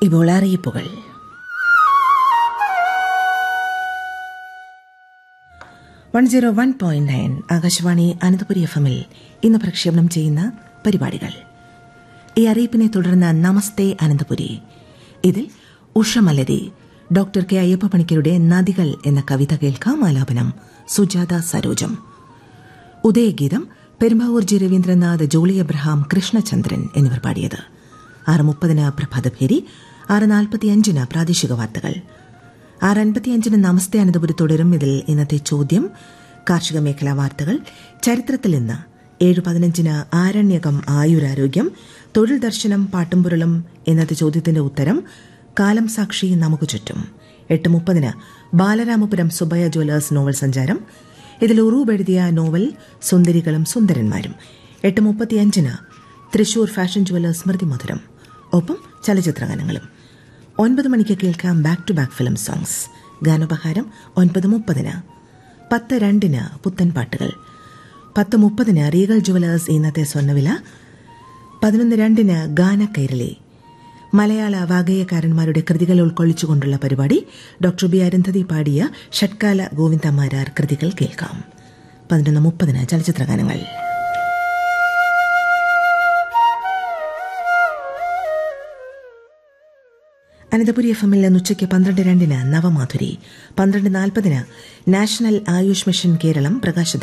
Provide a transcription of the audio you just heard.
ഇപ്പോൾ അറിയിപ്പുകൾ one zero one point nine Akashvani Ananthapuri F എമ്മിൽ ഇന്ന് പ്രക്ഷേപണം ചെയ്യുന്ന പരിപാടികൾ ഈ അറിയിപ്പിനെ തുടർന്ന് നമസ്തേ അനന്തപുരി ഇതിൽ ഉഷമലരി ഡോക്ടർ കെ അയ്യപ്പ പണിക്കരുടെ നദികൾ എന്ന കവിത കേൾക്കാം ആലാപനം സുജാത സരോജം ഉദയഗീതം പെരുമ്പാവൂർ ജി രവീന്ദ്രനാഥ് ജോളി എബ്രഹാം കൃഷ്ണചന്ദ്രൻ എന്നിവർ പാടിയത് ആറ് മുപ്പതിന് പ്രഭാതഭേരി ആറ് നാൽപ്പത്തിയഞ്ചിന് പ്രാദേശിക വാർത്തകൾ ആറ് അൻപത്തിയഞ്ചിന് നമസ്തേ അനന്തപുരി തുടരും ഇതിൽ ഇന്നത്തെ ചോദ്യം കാർഷിക മേഖലാ വാർത്തകൾ ചരിത്രത്തിൽ ഇന്ന് ഏഴ് പതിനഞ്ചിന് ആരണ്യകം ആയുരാരോഗ്യം തൊഴിൽ ദർശനം പാട്ടുംപുരളും എന്നത്തെ ചോദ്യത്തിന്റെ ഉത്തരം കാലം സാക്ഷി നമുക്ക് ചുറ്റും എട്ട് മുപ്പതിന് ബാലരാമപുരം സുബയ ജ്വല്ലേഴ്സ് നോവൽ സഞ്ചാരം ഇതിൽ ഉറൂബ് എഴുതിയ നോവൽ സുന്ദരികളും സുന്ദരന്മാരും എട്ട് മുപ്പത്തിയഞ്ചിന് തൃശൂർ ഫാഷൻ ജ്വല്ലേഴ്സ് സ്മൃതി മധുരം ഒപ്പം ചലച്ചിത്രഗാനങ്ങളും ഒൻപത് മണിക്ക് കേൾക്കാം back to back film songs ഗാനോപഹാരം ഒൻപത് മുപ്പതിന് പത്ത് രണ്ടിന് പുത്തൻ പാട്ടുകൾ പത്ത് മുപ്പതിന് റീഗൽ ജുവലേഴ്സ് ഇന്നത്തെ സ്വർണ്ണവില പതിനൊന്ന് രണ്ടിന് ഗാനക്കൈരളി മലയാള വാഗേയക്കാരന്മാരുടെ കൃതികൾ ഉൾക്കൊള്ളിച്ചുകൊണ്ടുള്ള പരിപാടി ഡോക്ടർ ബി അരുന്ധതി പാടിയ ഷട്കാല ഗോവിന്ദമാരാർ കൃതികൾ കേൾക്കാം പതിനൊന്ന് മുപ്പതിന് ചലച്ചിത്രഗാനങ്ങൾ അനന്തപുരി എഫ് എമ്മിൽ നിന്ന് ഉച്ചയ്ക്ക് പന്ത്രണ്ട് രണ്ടിന് നവമാധുരി പന്ത്രണ്ട് നാൽപ്പതിന് നാഷണൽ ആയുഷ് മിഷൻ കേരളം പ്രകാശ